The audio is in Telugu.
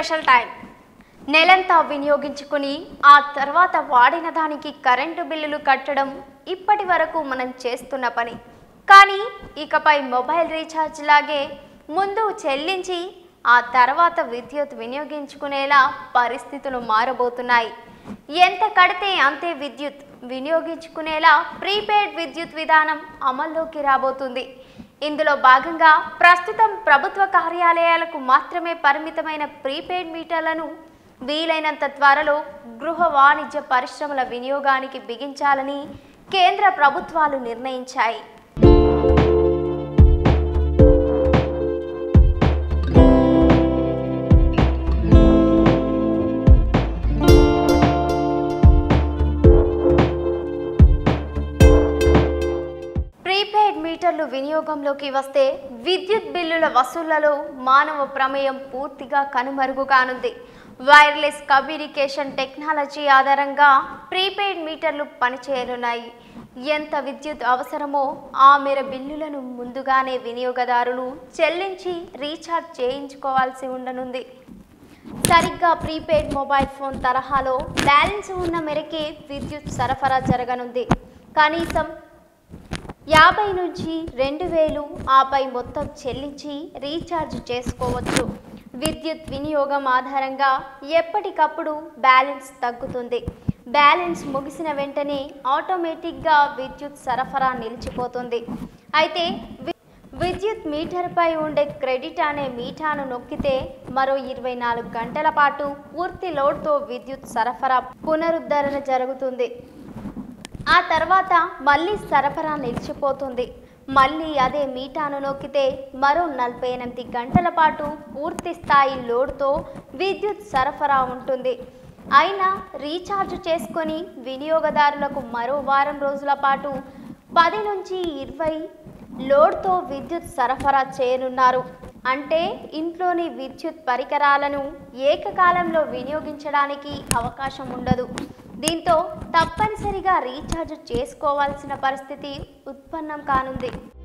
స్పెషల్ టైం నెలంతా వినియోగించుకుని ఆ తర్వాత వాడిన దానికి కరెంటు బిల్లులు కట్టడం ఇప్పటి వరకు మనం చేస్తున్న పని కానీ ఇకపై మొబైల్ రీఛార్జ్ లాగే ముందు చెల్లించి ఆ తర్వాత విద్యుత్ వినియోగించుకునేలా పరిస్థితులు మారబోతున్నాయి ఎంత కడితే అంతే విద్యుత్ వినియోగించుకునేలా ప్రీపెయిడ్ విద్యుత్ విధానం అమల్లోకి రాబోతుంది ఇందులో భాగంగా ప్రస్తుతం ప్రభుత్వ కార్యాలయాలకు మాత్రమే పరిమితమైన ప్రీపెయిడ్ మీటర్లను వీలైనంత త్వరలో గృహ వాణిజ్య పరిశ్రమల వినియోగానికి బిగించాలని కేంద్ర ప్రభుత్వాలు నిర్ణయించాయి ప్రీపెయిడ్ మీటర్లు వినియోగంలోకి వస్తే విద్యుత్ బిల్లుల వసూళ్లలో మానవ ప్రమేయం పూర్తిగా కనుమరుగు కానుంది వైర్లెస్ కమ్యూనికేషన్ టెక్నాలజీ ఆధారంగా ప్రీపెయిడ్ మీటర్లు పనిచేయనున్నాయి ఎంత విద్యుత్ అవసరమో ఆ మేర బిల్లులను ముందుగానే వినియోగదారులు చెల్లించి రీఛార్జ్ చేయించుకోవాల్సి ఉండనుంది సరిగ్గా ప్రీపెయిడ్ మొబైల్ ఫోన్ తరహాలో బ్యాలెన్స్ ఉన్న మేరకే విద్యుత్ సరఫరా జరగనుంది కనీసం యాభై నుంచి రెండు వేలు ఆపై మొత్తం చెల్లించి రీఛార్జ్ చేసుకోవచ్చు విద్యుత్ వినియోగం ఆధారంగా ఎప్పటికప్పుడు బ్యాలెన్స్ తగ్గుతుంది బ్యాలెన్స్ ముగిసిన వెంటనే ఆటోమేటిక్గా విద్యుత్ సరఫరా నిలిచిపోతుంది అయితే వి- విద్యుత్ మీటర్పై ఉండే క్రెడిట్ అనే మీటాను నొక్కితే మరో ఇరవై నాలుగు గంటల పాటు పూర్తి లోడ్తో విద్యుత్ సరఫరా పునరుద్ధరణ జరుగుతుంది ఆ తర్వాత మళ్ళీ సరఫరా నిలిచిపోతుంది మళ్ళీ అదే మీటాను నొక్కితే మరో నలభై ఎనిమిది గంటల పాటు పూర్తి స్థాయి లోడ్తో విద్యుత్ సరఫరా ఉంటుంది అయినా రీఛార్జ్ చేసుకొని వినియోగదారులకు మరో వారం రోజుల పాటు పది నుంచి ఇరవై లోడ్తో విద్యుత్ సరఫరా చేయనున్నారు అంటే ఇంట్లోని విద్యుత్ పరికరాలను ఏకకాలంలో వినియోగించడానికి అవకాశం ఉండదు దీంతో తప్పనిసరిగా రీఛార్జ్ చేసుకోవాల్సిన పరిస్థితి ఉత్పన్నం కానుంది